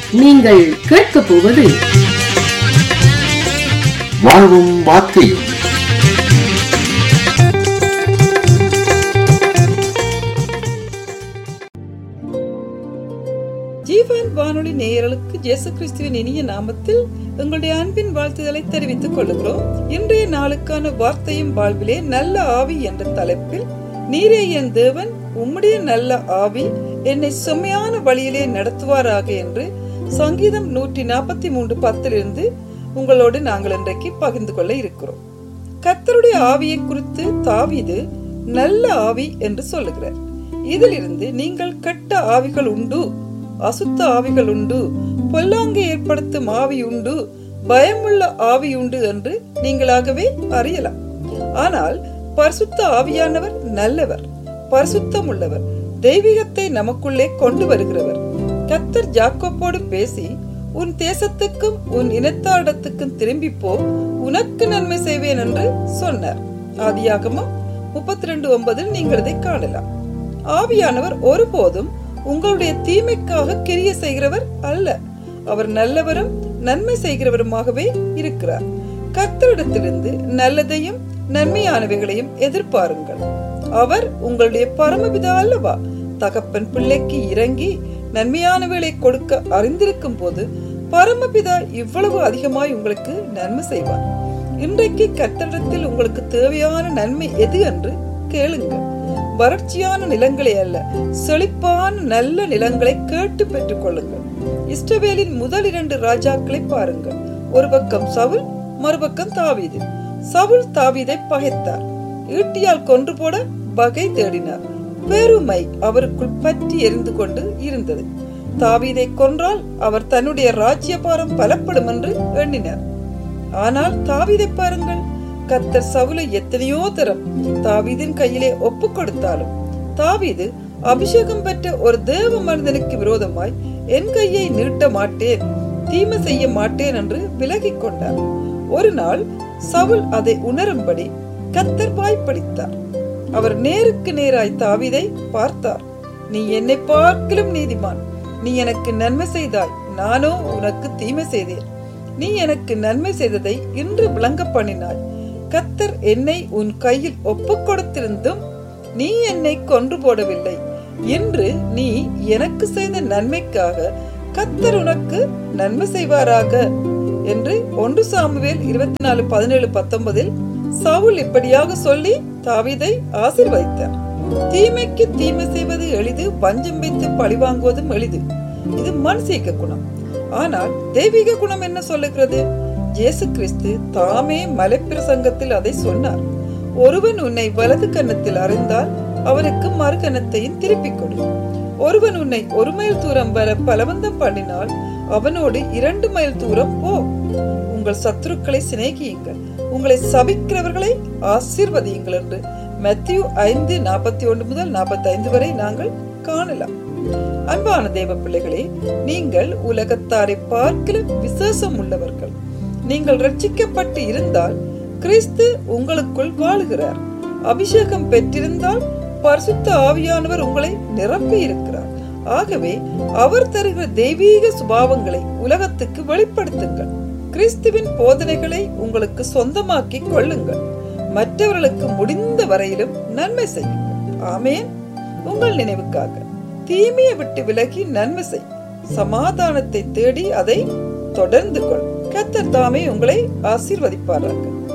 நீங்கள் கேட்கப் போவது வாழ்வும் வார்த்தையும் ஜீவன் வானொலி நேயர்களுக்கு இயேசு கிறிஸ்துவின் இனிய நாமத்தில் எங்களுடைய அன்பின் வாழ்த்துதலை தெரிவித்துக் கொள்கிறோம் இன்றைய நாளுக்கான வார்த்தையும் வாழ்விலே நல்ல ஆவி என்ற தலைப்பில் நீரே என் தேவன் உம்முடைய நல்ல ஆவி என்னை செம்மையான வழியிலே நடத்துவாராக என்று சங்கீதம் நூற்றி நாற்பத்தி மூன்று பத்திலிருந்து உங்களோடு நாங்கள் இன்றைக்கு பகிர்ந்து கொள்ள இருக்கிறோம் கர்த்தருடைய ஆவியை குறித்து தாவீது நல்ல ஆவி என்று சொல்லுகிறார் இதிலிருந்து நீங்கள் கெட்ட ஆவிகள் உண்டு அசுத்த ஆவிகள் உண்டு பொல்லாங்கை ஏற்படுத்தும் ஆவி உண்டு பயமுள்ள ஆவி உண்டு என்று நீங்களாகவே அறியலாம் ஆனால் பரிசுத்த ஆவியானவர் நல்லவர் பரிசுத்தம் உள்ளவர் தெய்வீகத்தை நமக்குள்ளே கொண்டு வருகிறவர் கத்தர் ஜாக்கோப்போடு பேசி உன் தேசத்துக்கும் உன் இனத்தாரிடத்துக்கும் திரும்பி போ உனக்கு நன்மை செய்வேன் என்று சொன்னார் ஆதியாகமம் முப்பத்தி ரெண்டு ஒன்பதில் நீங்கள் இதை காணலாம் ஆவியானவர் ஒருபோதும் உங்களுடைய தீமைக்காக கிரிய செய்கிறவர் அல்ல அவர் நல்லவரும் நன்மை செய்கிறவருமாகவே இருக்கிறார் கர்த்தரிடத்திலிருந்து நல்லதையும் நன்மையானவைகளையும் எதிர்பாருங்கள் அவர் உங்களுடைய பரமபிதா அல்லவா தகப்பன் பிள்ளைக்கு இறங்கி நன்மையானவைகளை கொடுக்க அறிந்திருக்கும் போது பரமபிதா இவ்வளவு அதிகமாய் உங்களுக்கு நன்மை செய்வார் இன்றைக்கு கர்த்தரிடத்தில் உங்களுக்கு தேவையான நன்மை எது என்று கேளுங்கள் வறட்சியான நிலங்களை அல்ல செழிப்பான நல்ல நிலங்களை கேட்டு பெற்றுக் கொள்ளுங்கள் இஸ்ரவேலின் முதல் இரண்டு ராஜாக்களை பாருங்கள் ஒரு பக்கம் சவுல் மறுபக்கம் தாவீது சவுல் தாவீதை பகைத்தார் ஈட்டியால் கொன்று போட வகை தேடினார் பெருமை அவருக்குள் பற்றி எரிந்து கொண்டு இருந்தது தாவீதை கொன்றால் அவர் தன்னுடைய ராஜ்யபாரம் பலப்படும் என்று எண்ணினார் ஆனால் தாவீதை பாருங்கள் கத்தர் சவுலை எத்தனையோ தரம் தாவீதின் கையிலே ஒப்பு கொடுத்தாலும் தாவீது அபிஷேகம் பெற்ற ஒரு தேவ மனிதனுக்கு விரோதமாய் என் கையை நீட்ட மாட்டேன் தீமை செய்ய மாட்டேன் என்று விலகிக் கொண்டார் ஒரு நாள் சவுல் அதை உணரும்படி கத்தர் வாய்ப்படித்தார் அவர் நேருக்கு நேராய் தாவீதை பார்த்தார் நீ என்னை பார்க்கிலும் நீதிமான் நீ எனக்கு நன்மை செய்தாய் நானோ உனக்கு தீமை செய்தேன் நீ எனக்கு நன்மை செய்ததை இன்று விளங்க பண்ணினாய் கத்தர் என்னை உன் கையில் ஒப்புக் கொடுத்திருந்தும் நீ என்னை கொன்று போடவில்லை இன்று நீ எனக்கு செய்த நன்மைக்காக கத்தர் உனக்கு நன்மை செய்வாராக என்று ஒன்று சாமுவேல் இருபத்தி நாலு பதினேழு பத்தொன்பதில் சவுல் இப்படியாக சொல்லி தாவிதை ஆசிர்வதித்தார் தீமைக்கு தீமை செய்வது எளிது வஞ்சம் வைத்து பழிவாங்குவதும் எளிது இது மனசீக குணம் ஆனால் தெய்வீக குணம் என்ன சொல்லுகிறது இயேசு கிறிஸ்து தாமே மலைப்பிரசங்கத்தில் அதை சொன்னார் ஒருவன் உன்னை வலது கன்னத்தில் அறிந்தால் அவனுக்கு மறு கன்னத்தையும் திருப்பிக் கொடு ஒருவன் உன்னை ஒரு மைல் தூரம் வர பலவந்தம் பண்ணினால் அவனோடு இரண்டு மைல் தூரம் போ உங்கள் சத்துருக்களை சிநேகியுங்கள் உங்களை சபிக்கிறவர்களை ஆசீர்வதியுங்கள் என்று மத்திய ஐந்து நாற்பத்தி ஒன்று முதல் நாற்பத்தி ஐந்து வரை நாங்கள் காணலாம் அன்பான தேவ பிள்ளைகளே நீங்கள் உலகத்தாரை பார்க்கலும் விசேஷம் உள்ளவர்கள் நீங்கள் ரட்சிக்கப்பட்டு இருந்தால் கிறிஸ்து உங்களுக்குள் வாழுகிறார் அபிஷேகம் பெற்றிருந்தால் பரிசுத்த ஆவியானவர் உங்களை நிரப்பி இருக்கிறார் ஆகவே அவர் தருகிற தெய்வீக சுபாவங்களை உலகத்துக்கு வெளிப்படுத்துங்கள் கிறிஸ்துவின் போதனைகளை உங்களுக்கு சொந்தமாக்கி கொள்ளுங்கள் மற்றவர்களுக்கு முடிந்த வரையிலும் நன்மை செய்யுங்கள் ஆமேன் உங்கள் நினைவுக்காக தீமையை விட்டு விலகி நன்மை செய் சமாதானத்தை தேடி அதை தொடர்ந்து கொள் கத்தர் தாமே உங்களை ஆசீர்வதிப்பார்கள்